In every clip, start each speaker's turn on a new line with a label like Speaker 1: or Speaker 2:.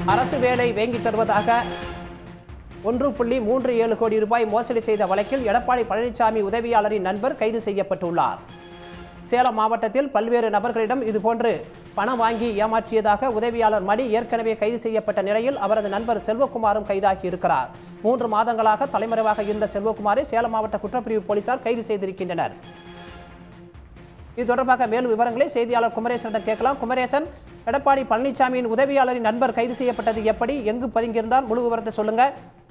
Speaker 1: அரசு வேலை வாங்கித் தருவதாக ஒன்று புள்ளி மூன்று ஏழு கோடி ரூபாய் மோசடி செய்த வழக்கில் எடப்பாடி பழனிசாமி உதவியாளரின் நண்பர் கைது செய்யப்பட்டுள்ளார் சேலம் மாவட்டத்தில் பல்வேறு நபர்களிடம் இதுபோன்று பணம் வாங்கி ஏமாற்றியதாக உதவியாளர் மணி ஏற்கனவே கைது செய்யப்பட்ட நிலையில் அவரது நண்பர் செல்வகுமாரும் கைதாகி இருக்கிறார் மூன்று மாதங்களாக தலைமறைவாக இருந்த செல்வகுமாரை சேலம் மாவட்ட குற்றப்பிரிவு போலீசார் கைது செய்திருக்கின்றனர் இது தொடர்பாக மேலும் விவரங்களை செய்தியாளர் குமரேசனிடம் கேட்கலாம் குமரேசன் எடப்பாடி பழனிசாமியின் உதவியாளரின் நண்பர் கைது செய்யப்பட்டது எப்படி எங்கு பதுங்கியிருந்தார் முழு விவரத்தை சொல்லுங்க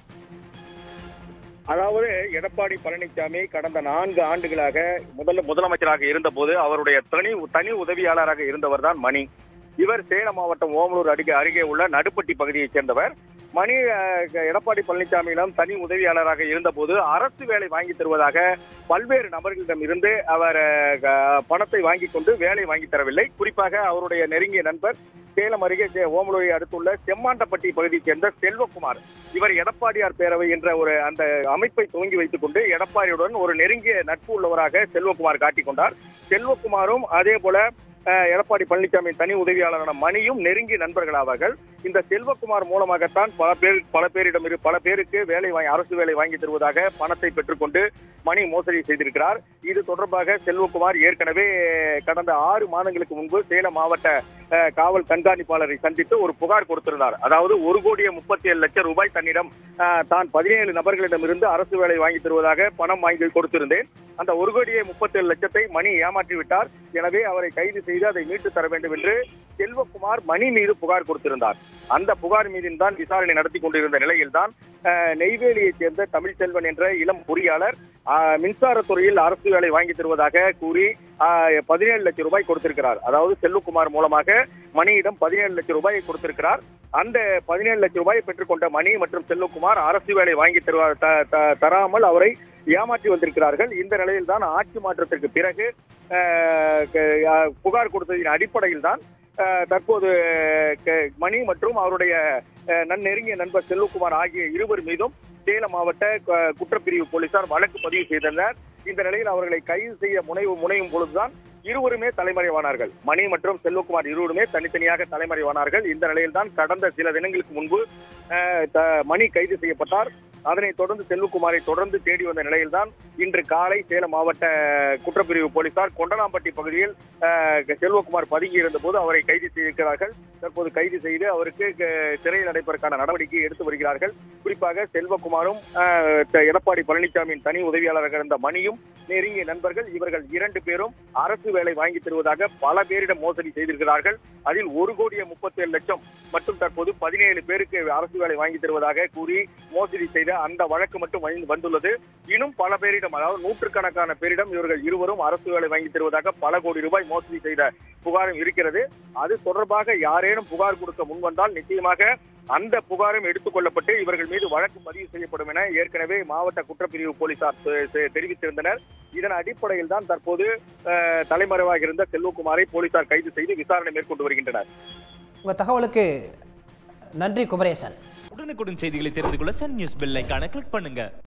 Speaker 2: அதாவது எடப்பாடி பழனிசாமி கடந்த நான்கு ஆண்டுகளாக முதல்ல முதலமைச்சராக இருந்தபோது அவருடைய தனி தனி உதவியாளராக இருந்தவர் தான் மணி இவர் சேலம் மாவட்டம் ஓமலூர் அருகே அருகே உள்ள நடுப்பட்டி பகுதியைச் சேர்ந்தவர் மணி அஹ், எடப்பாடி பழனிசாமியிடம் தனி உதவியாளராக இருந்தபோது அரசு வேலை வாங்கி தருவதாக பல்வேறு நபர்களிடம் இருந்து அவர் அஹ், பணத்தை வாங்கி கொண்டு வேலை வாங்கி தரவில்லை குறிப்பாக அவருடைய நெருங்கிய நண்பர் சேலம் அருகே சே- ஓமலூரை அடுத்துள்ள செம்மாண்டப்பட்டி பகுதியைச் சேர்ந்த செல்வகுமார் இவர் எடப்பாடியார் பேரவை என்ற ஒரு அந்த அமைப்பை துவங்கி வைத்துக் கொண்டு எடப்பாடியுடன் ஒரு நெருங்கிய நட்பு உள்ளவராக செல்வகுமார் காட்டிக் கொண்டார் செல்வகுமாரும் அதே போல அஹ், எடப்பாடி பழனிசாமி தனி உதவியாளரான மணியும் நெருங்கிய நண்பர்கள் ஆவார்கள் இந்த செல்வகுமார் மூலமாகத்தான் பல பேர் பல பேரிடம் இரு பல பேருக்கு வேலை வாங்கி அரசு வேலை வாங்கி தருவதாக பணத்தை பெற்றுக்கொண்டு மணி மோசடி செய்திருக்கிறார் இது தொடர்பாக செல்வகுமார் ஏற்கனவே கடந்த ஆறு மாதங்களுக்கு முன்பு சேலம் மாவட்ட அஹ், காவல் கண்காணிப்பாளரை சந்தித்து ஒரு புகார் கொடுத்திருந்தார் அதாவது ஒரு கோடியே முப்பத்தி ஏழு லட்சம் ரூபாய் தன்னிடம் அஹ், தான் பதினேழு நபர்களிடமிருந்து அரசு வேலை வாங்கி தருவதாக பணம் வாங்கி கொடுத்திருந்தேன் அந்த ஒரு கோடியே முப்பத்தி ஏழு லட்சத்தை மணி ஏமாற்றி விட்டார் எனவே அவரை கைது செய்து அதை மீட்டு தர வேண்டும் என்று செல்வகுமார் மணி மீது புகார் கொடுத்திருந்தார் அந்த புகார் மீதின் தான் விசாரணை நடத்தி கொண்டிருந்த நிலையில்தான் அஹ், நெய்வேலியைச் சேர்ந்த தமிழ்செல்வன் என்ற இளம் பொறியாளர் அஹ், மின்சாரத்துறையில் அரசு வேலை வாங்கி தருவதாக கூறி பதினேழு லட்சம் ரூபாய் கொடுத்திருக்கிறார் அதாவது செல்வகுமார் மூலமாக மணியிடம் பதினேழு லட்சம் ரூபாயை கொடுத்திருக்கிறார் அந்த பதினேழு லட்சம் ரூபாயை பெற்றுக்கொண்ட மணி மற்றும் செல்வகுமார் அரசு வேலை வாங்கி தருவா த- த- தராமல் அவரை ஏமாற்றி வந்திருக்கிறார்கள் இந்த நிலையில் தான் ஆட்சி மாற்றத்திற்கு பிறகு அஹ், க- அஹ், புகார் கொடுத்ததின் அடிப்படையில் தான் அஹ், தற்போது க- மணி மற்றும் அவருடைய அஹ், நன் நெருங்கிய நண்பர் செல்வகுமார் ஆகிய இருவர் மீதும் சேலம் மாவட்ட க- குற்றப்பிரிவு போலீசார் வழக்கு பதிவு செய்தனர் இந்த நிலையில் அவர்களை கைது செய்ய முனைவு முனையும் பொழுதுதான் இருவருமே தலைமறைவானார்கள் மணி மற்றும் செல்வகுமார் இருவருமே தனித்தனியாக தலைமறைவானார்கள் இந்த நிலையில்தான் கடந்த சில தினங்களுக்கு முன்பு அஹ், த- மணி கைது செய்யப்பட்டார் அதனைத் தொடர்ந்து செல்வகுமாரை தொடர்ந்து தேடி வந்த நிலையில்தான் இன்று காலை சேலம் மாவட்ட குற்றப்பிரிவு போலீசார் கொண்டனாம்பட்டி பகுதியில் அஹ், செல்வகுமார் பதுங்கி இருந்தபோது அவரை கைது செய்திருக்கிறார்கள் தற்போது கைது செய்து அவருக்கு க- சிறையில் அடைப்பதற்கான நடவடிக்கை எடுத்து வருகிறார்கள் குறிப்பாக செல்வகுமாரும் அஹ், த- எடப்பாடி பழனிசாமியின் தனி உதவியாளராக இருந்த மணியும் நெருங்கிய நண்பர்கள் இவர்கள் இரண்டு பேரும் அரசு வேலை வாங்கி தருவதாக பல பேரிடம் மோசடி செய்திருக்கிறார்கள் அதில் ஒரு கோடியே முப்பத்தி ஏழு லட்சம் மற்றும் தற்போது பதினேழு பேருக்கு அரசு வேலை வாங்கி தருவதாக கூறி மோசடி செய்த அந்த வழக்கு மட்டும் வந்து- வந்துள்ளது இன்னும் பல பேரிடம் அதாவது நூற்றுக்கணக்கான பேரிடம் இவர்கள் இருவரும் அரசு வேலை வாங்கி தருவதாக பல கோடி ரூபாய் மோசடி செய்த புகாரும் இருக்கிறது அது தொடர்பாக யாரேனும் புகார் கொடுக்க முன்வந்தால் நிச்சயமாக அந்த புகாரும் எடுத்துக் கொள்ளப்பட்டு இவர்கள் மீது வழக்கு பதிவு செய்யப்படும் என ஏற்கனவே மாவட்ட குற்றப்பிரிவு போலீசார் தெ- தெ- தெரிவித்திருந்தனர் இதன் அடிப்படையில் தான் தற்போது அஹ், தலைமறைவாக இருந்த செல்வகுமாரை போலீசார் கைது செய்து விசாரணை மேற்கொண்டு வருகின்றனர்
Speaker 1: உங்க தகவலுக்கு நன்றி குமரேசன்
Speaker 3: உடனுக்குடன் செய்திகளை தெரிந்து கொள்ள சன் நியூஸ் பெல் ஐகானை கிளிக் பண்ணுங்க